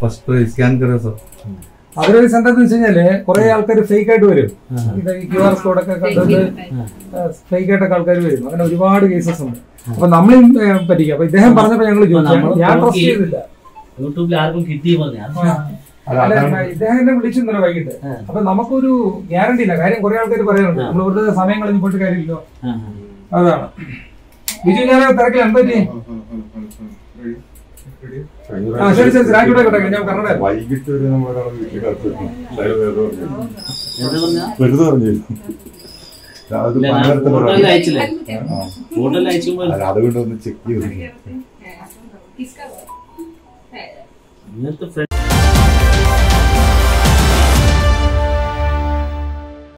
First पे scan करे सब അവരൊരു സെന്റർ എന്ന് വെച്ച് കഴിഞ്ഞാല് കുറെ ആൾക്കാർ ഫേക്ക് ആയിട്ട് വരും ഇത് ഈ ക്യു ആർ കോഡൊക്കെ കണ്ടിട്ട് ഫേക്ക് ആയിട്ടൊക്കെ ആൾക്കാർ വരും അങ്ങനെ ഒരുപാട് കേസസ് ഉണ്ട് അപ്പൊ നമ്മളെയും ഏ, പറ്റിക്കും അപ്പൊ ഇദ്ദേഹം പറഞ്ഞപ്പോ ഞങ്ങൾ ചോദിച്ചു നമ്മള് ഞാൻ ട്രസ്റ്റ് നോക്കി. ചെയ്തില്ല യൂട്യൂബിൽ ആർക്കും കിട്ടി പറഞ്ഞു അല്ല, ഇദ്ദേഹം എന്നെ വിളിച്ചു ഇന്നലെ വൈകിട്ട് അപ്പൊ നമുക്കൊരു ഗ്യാരണ്ടി ഇല്ല കാര്യം കുറെ ആൾക്കാർ പറയുന്നുണ്ട് നമ്മൾ വെറുതെ സമയം കളഞ്ഞ് പോയിട്ട് കാര്യമില്ലോ അതാണ് ബിജു ഞാൻ തിരക്കില്ല എന്താ പറ്റി ആ ശരി ശരി ശരി ആയിക്കോട്ടെ ആയിക്കോട്ടെ ഞാൻ കന്നഡ വൈകിട്ട് വരെ നമ്മളൊരാളെ വീട്ടിൽ കാത്തിരുന്നു എന്താ പറഞ്ഞ വെറുതെ പറഞ്ഞു അത് പലതരത്തിലുള്ള ഫോട്ടോയിൽ അയച്ചില്ലേ ആ. ഫോട്ടോയിൽ അയച്ചുമ്പോൾ അല്ല അതുകൊണ്ട് ഒന്ന് ചെക്ക് ചെയ്തു किसका ഇങ്ങനത്തെ